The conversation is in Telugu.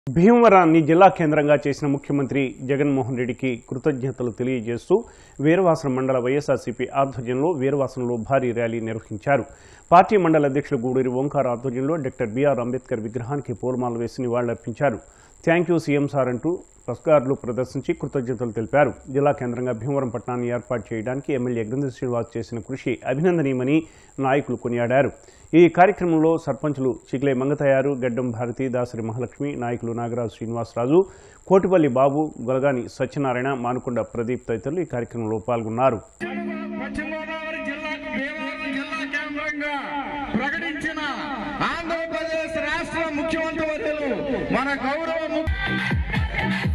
భీమవరాన్ని జిల్లా కేంద్రంగా చేసిన ముఖ్యమంత్రి జగన్మోహన్ రెడ్డికి కృతజ్ఞతలు తెలియజేస్తూ వీరవాసన మండల వైఎస్ఆర్సీపీ ఆధ్వర్యంలో వీరవాసనలో భారీ ర్యాలీ నిర్వహించారు పార్టీ మండల అధ్యక్షులు గూడూరి ఓంకార్ ఆధ్వర్యంలో డాక్టర్ బిఆర్ అంబేద్కర్ విగ్రహానికి పూలమాల వేసి నివాళులర్పించారు థ్యాంక్ యూ సీఎం సార్ అంటూ పురస్కారాలు ప్రదర్శించి కృతజ్ఞతలు తెలిపారు జిల్లా కేంద్రంగా భీమవరం పట్టణాన్ని ఏర్పాటు చేయడానికి ఎమ్మెల్యే గ్రంథ శ్రీనివాస్ చేసిన కృషి అభినందనీయమని నాయకులు కొనియాడారు ఈ కార్యక్రమంలో సర్పంచులు చిగిలే మంగతయారు గడ్డం భారతి దాసరి మహాలక్ష్మి నాయకులు నాగరాజు శ్రీనివాసరాజు కోటిపల్లి బాబు గొలగాని సత్యనారాయణ మానుకొండ ప్రదీప్ తదితరులు ఈ కార్యక్రమంలో పాల్గొన్నారు పశ్చిమ గోదావరి జిల్లాకు భీమవరం జిల్లా కేంద్రంగా ప్రకటించిన ఆంధ్రప్రదేశ్ రాష్ట్ర ముఖ్యమంత్రి వర్యులు మన గౌరవ ము-